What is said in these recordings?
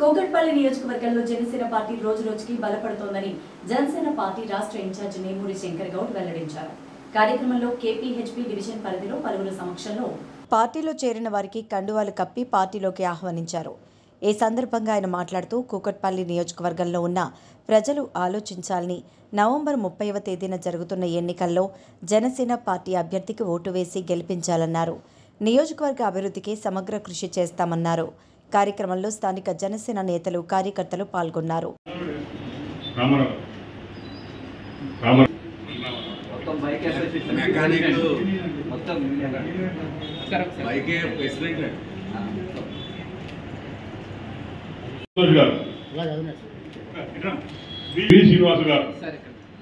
కోకట్పల్లి నియోజకవర్గంలో జనసేన పార్టీ రోజు రోజుకి బలపడుతోందని జనసేన పార్టీ రాష్ట్ర ఇన్ఛార్జ్ నేమూరి శంకర్ గౌడ్ వెల్లడించారు కార్యక్రమంలో కేపీహెచ్పీ డివిజన్ పరిధిలో పలువురు సమక్షంలో పార్టీలో చేరిన వారికి కండువాలు కప్పి పార్టీలోకి ఆహ్వానించారు ఈ సందర్భంగా ఆయన మాట్లాడుతూ కూకట్పల్లి నియోజకవర్గంలో ఉన్న ప్రజలు ఆలోచించాలని నవంబర్ ముప్పైవ తేదీన జరుగుతున్న ఎన్నికల్లో జనసేన పార్టీ అభ్యర్థికి ఓటు వేసి గెలిపించాలన్నారు నియోజకవర్గ అభివృద్ధికి సమగ్ర కృషి చేస్తామన్నారు కార్యక్రమంలో స్థానిక జనసేన నేతలు కార్యకర్తలు పాల్గొన్నారు రామారావు రామారావు మొత్తం బైక్ మెకానిక్ మొత్తం బైకే ప్రెసిడెంట్ సంతోష్ గారు ఇట్రా. వి శ్రీనివాస్ గారు సరే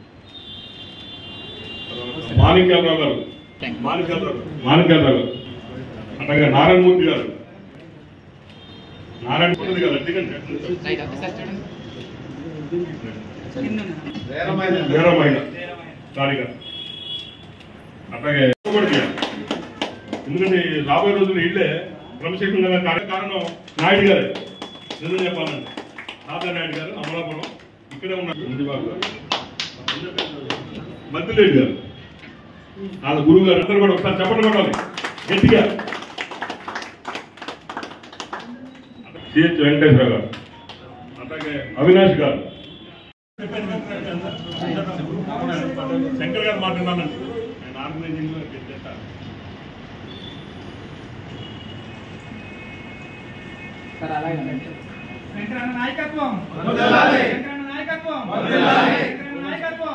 మాణిక్యాలరావు గారు మాణిక్యాలరావు గారు. మాణిక్యాలరావు గారు అట్లాగే నారాయణమూర్తి గారు నారాయణమూర్తి గారు ఎందుకంటే రైట్ ఒకసారి చూడండి వీరమైన రాణిగా అట్లాగే కూడా చేయాలి. ఎందుకంటే రాబోయే రోజుల్లో ఇళ్ళే క్రమశిక్షణగా కారణం కారణం నాయుడు గారే నిజం చెప్పాలంటే తాత నాయుడు గారు అమలాపురం ఇక్కడే ఉన్నారు ముందుబాబు గారు మద్దిలేడు గారు వాళ్ళ గురువు గారు అందరూ కూడా ఒకసారి చెప్పండి కొట్టాలి గట్టిగా సిహెచ్ వెంకటేశ్వర గారు అట్లాగే అవినాష్ గారు శంకర్ గారు మాట్లాడానండి నేను ఆర్గనైజింగ్ లో చేస్తాను సార్ అలాగే వెంకటరమణ నాయకత్వం వెంకటరమణ నాయకత్వం వెంకటరమణ నాయకత్వం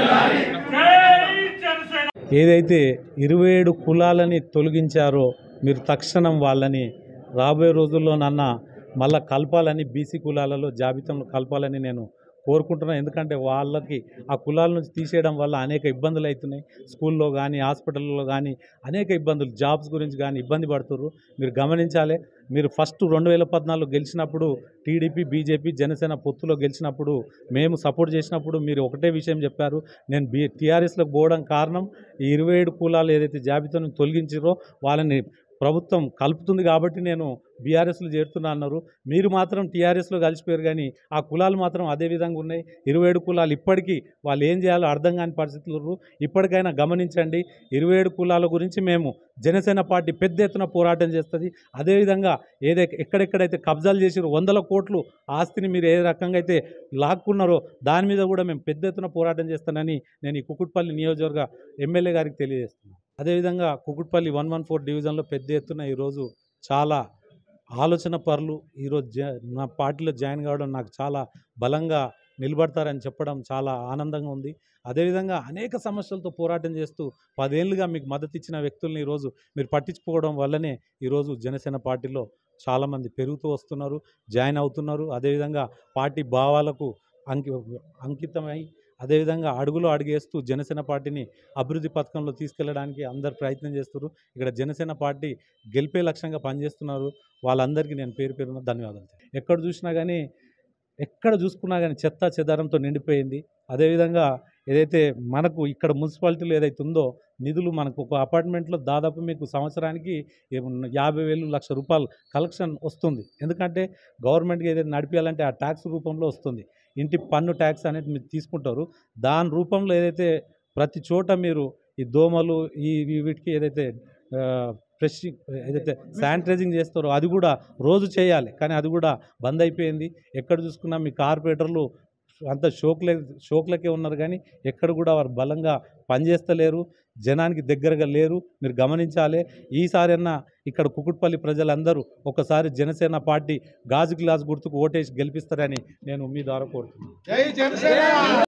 ఏదైతే ఇరవై ఏడు కులాలని తొలగించారో మీరు తక్షణం వాళ్ళని రాబోయే రోజుల్లో నన్న మళ్ళా కలపాలని బీసీ కులాలలో జాబితాలో కలపాలని నేను కోరుకుంటున్నాను ఎందుకంటే వాళ్ళకి ఆ కులాల నుంచి తీసేయడం వల్ల అనేక ఇబ్బందులు అవుతున్నాయి స్కూల్లో కానీ హాస్పిటల్లో కానీ అనేక ఇబ్బందులు జాబ్స్ గురించి కానీ ఇబ్బంది పడుతుర్రు మీరు గమనించాలి మీరు ఫస్ట్ రెండు వేల పద్నాలుగు గెలిచినప్పుడు టీడీపీ బీజేపీ జనసేన పొత్తులో గెలిచినప్పుడు మేము సపోర్ట్ చేసినప్పుడు మీరు ఒకటే విషయం చెప్పారు నేను బీ టీఆర్ఎస్లోకి పోవడం కారణం ఈ ఇరవై ఏడు కులాలు ఏదైతే జాబితాను తొలగించారో వాళ్ళని ప్రభుత్వం కలుపుతుంది కాబట్టి నేను బీఆర్ఎస్లో చేరుతున్నా అన్నారు మీరు మాత్రం టీఆర్ఎస్లో కలిసిపోయారు కానీ ఆ కులాలు మాత్రం అదే విధంగా ఉన్నాయి ఇరవై ఏడు కులాలు ఇప్పటికీ వాళ్ళు ఏం చేయాలో అర్థం కాని పరిస్థితులు ఉన్నారు. ఇప్పటికైనా గమనించండి ఇరవై ఏడు కులాల గురించి మేము జనసేన పార్టీ పెద్ద ఎత్తున పోరాటం చేస్తుంది అదేవిధంగా ఏదైతే ఎక్కడెక్కడైతే కబ్జాలు చేసిరో వందల కోట్లు ఆస్తిని మీరు ఏ రకంగా అయితే లాక్కున్నారో దాని మీద కూడా మేము పెద్ద ఎత్తున పోరాటం చేస్తానని నేను ఈ కుకుట్పల్లి నియోజకవర్గ ఎమ్మెల్యే గారికి తెలియజేస్తున్నాను అదేవిధంగా కుకుట్పల్లి వన్ వన్ ఫోర్ డివిజన్లో పెద్ద ఎత్తున ఈరోజు చాలా ఆలోచన పరులు ఈరోజు జా నా పార్టీలో జాయిన్ కావడం నాకు చాలా బలంగా నిలబడతారని చెప్పడం చాలా ఆనందంగా ఉంది అదేవిధంగా అనేక సమస్యలతో పోరాటం చేస్తూ పదేళ్లుగా మీకు మద్దతు ఇచ్చిన వ్యక్తుల్ని ఈరోజు మీరు పట్టించుకోవడం వల్లనే ఈరోజు జనసేన పార్టీలో చాలామంది పెరుగుతూ వస్తున్నారు జాయిన్ అవుతున్నారు అదేవిధంగా పార్టీ భావాలకు అంకి అంకితమై అదేవిధంగా అడుగులో అడుగేస్తూ జనసేన పార్టీని అభివృద్ధి పథకంలో తీసుకెళ్ళడానికి అందరు ప్రయత్నం చేస్తున్నారు ఇక్కడ జనసేన పార్టీ గెలిపే లక్ష్యంగా పనిచేస్తున్నారు వాళ్ళందరికీ నేను పేరు పేరున ధన్యవాదాలు ఎక్కడ చూసినా కానీ ఎక్కడ చూసుకున్నా కానీ చెత్త చెదారంతో నిండిపోయింది అదేవిధంగా ఏదైతే మనకు ఇక్కడ మున్సిపాలిటీలో ఏదైతే ఉందో నిధులు మనకు ఒక అపార్ట్మెంట్లో దాదాపు మీకు సంవత్సరానికి ఏమన్నా యాభై వేలు లక్ష రూపాయలు కలెక్షన్ వస్తుంది ఎందుకంటే గవర్నమెంట్కి ఏదైతే నడిపించాలంటే ఆ ట్యాక్స్ రూపంలో వస్తుంది ఇంటి పన్ను ట్యాక్స్ అనేది మీరు తీసుకుంటారు దాని రూపంలో ఏదైతే ప్రతి చోట మీరు ఈ దోమలు ఈ ఈ వీటికి ఏదైతే ఆ, ఫ్రెష్ ఏదైతే శానిటైజింగ్ చేస్తారో అది కూడా రోజు చేయాలి కానీ అది కూడా బంద్ అయిపోయింది ఎక్కడ చూసుకున్నా మీ కార్పొరేటర్లు అంత షోక్లే షోక్లకే ఉన్నారు కానీ ఎక్కడ కూడా వారు బలంగా పనిచేస్తలేరు జనానికి దగ్గరగా లేరు మీరు గమనించాలి ఈసారన్నా ఇక్కడ కుకుట్పల్లి ప్రజలందరూ ఒకసారి జనసేన పార్టీ గాజు గ్లాస్ గుర్తుకు ఓటేసి గెలిపిస్తారని నేను మీ ద్వారా కోరుతున్నాను